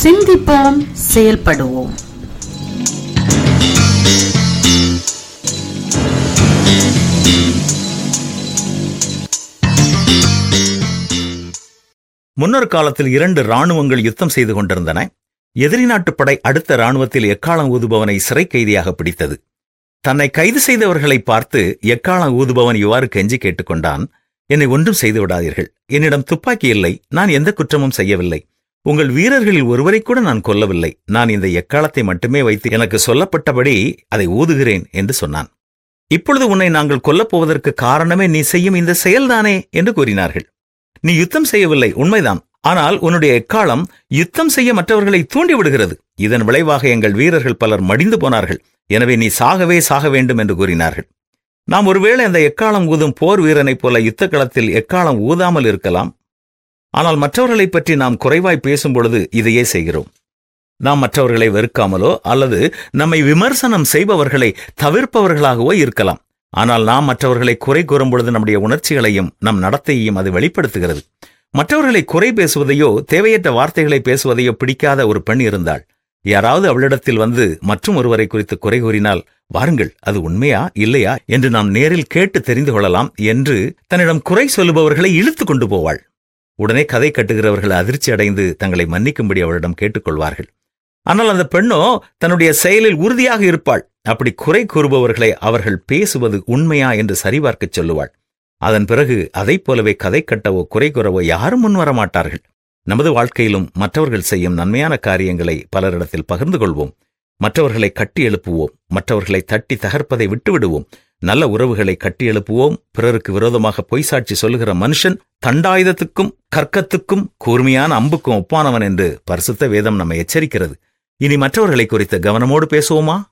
சிந்திப்போம் செயல்படுவோம் முன்னொரு காலத்தில் இரண்டு ராணுவங்கள் யுத்தம் செய்து கொண்டிருந்தன எதிரி நாட்டுப் படை அடுத்த ராணுவத்தில் எக்காளம் ஊதுபவனை சிறை கைதியாக பிடித்தது தன்னை கைது செய்தவர்களை பார்த்து எக்காளம் ஊதுபவன் இவ்வாறு கெஞ்சி கேட்டுக்கொண்டான் என்னை ஒன்றும் செய்து விடாதீர்கள் என்னிடம் துப்பாக்கி இல்லை நான் எந்த குற்றமும் செய்யவில்லை உங்கள் வீரர்களில் ஒருவரை கூட நான் கொல்லவில்லை நான் இந்த எக்காலத்தை மட்டுமே வைத்து எனக்கு சொல்லப்பட்டபடி அதை ஊதுகிறேன் என்று சொன்னான் இப்பொழுது உன்னை நாங்கள் கொல்லப் போவதற்கு காரணமே நீ செய்யும் இந்த செயல்தானே என்று கூறினார்கள் நீ யுத்தம் செய்யவில்லை உண்மைதான் ஆனால் உன்னுடைய எக்காலம் யுத்தம் செய்ய மற்றவர்களை தூண்டி விடுகிறது இதன் விளைவாக எங்கள் வீரர்கள் பலர் மடிந்து போனார்கள் எனவே நீ சாகவே சாக வேண்டும் என்று கூறினார்கள் நாம் ஒருவேளை அந்த எக்காலம் ஊதும் போர் வீரனைப் போல யுத்த களத்தில் எக்காலம் ஊதாமல் இருக்கலாம் ஆனால் மற்றவர்களைப் பற்றி நாம் குறைவாய் பேசும் பொழுது இதையே செய்கிறோம் நாம் மற்றவர்களை வெறுக்காமலோ அல்லது நம்மை விமர்சனம் செய்பவர்களை தவிர்ப்பவர்களாகவோ இருக்கலாம் ஆனால் நாம் மற்றவர்களை குறை கூறும் பொழுது நம்முடைய உணர்ச்சிகளையும் நம் நடத்தையையும் அது வெளிப்படுத்துகிறது மற்றவர்களை குறை பேசுவதையோ தேவையற்ற வார்த்தைகளை பேசுவதையோ பிடிக்காத ஒரு பெண் இருந்தாள் யாராவது அவளிடத்தில் வந்து மற்றும் ஒருவரை குறித்து குறை கூறினால் வாருங்கள் அது உண்மையா இல்லையா என்று நாம் நேரில் கேட்டு தெரிந்து கொள்ளலாம் என்று தன்னிடம் குறை சொல்லுபவர்களை இழுத்து கொண்டு போவாள் உடனே கதை கட்டுகிறவர்கள் அதிர்ச்சி அடைந்து தங்களை மன்னிக்கும்படி அவளிடம் கேட்டுக்கொள்வார்கள் ஆனால் அந்த பெண்ணோ தன்னுடைய செயலில் உறுதியாக இருப்பாள் அப்படி குறை கூறுபவர்களை அவர்கள் பேசுவது உண்மையா என்று சரிபார்க்கச் சொல்லுவாள் அதன் பிறகு அதைப் போலவே கதை கட்டவோ குறை கூறவோ யாரும் முன்வர மாட்டார்கள் நமது வாழ்க்கையிலும் மற்றவர்கள் செய்யும் நன்மையான காரியங்களை பலரிடத்தில் பகிர்ந்து கொள்வோம் மற்றவர்களை கட்டி எழுப்புவோம் மற்றவர்களை தட்டி தகர்ப்பதை விட்டுவிடுவோம் நல்ல உறவுகளை கட்டி எழுப்புவோம் பிறருக்கு விரோதமாக பொய் சாட்சி சொல்லுகிற மனுஷன் தண்டாயுதத்துக்கும் கற்கத்துக்கும் கூர்மையான அம்புக்கும் ஒப்பானவன் என்று பரிசுத்த வேதம் நம்மை எச்சரிக்கிறது இனி மற்றவர்களை குறித்து கவனமோடு பேசுவோமா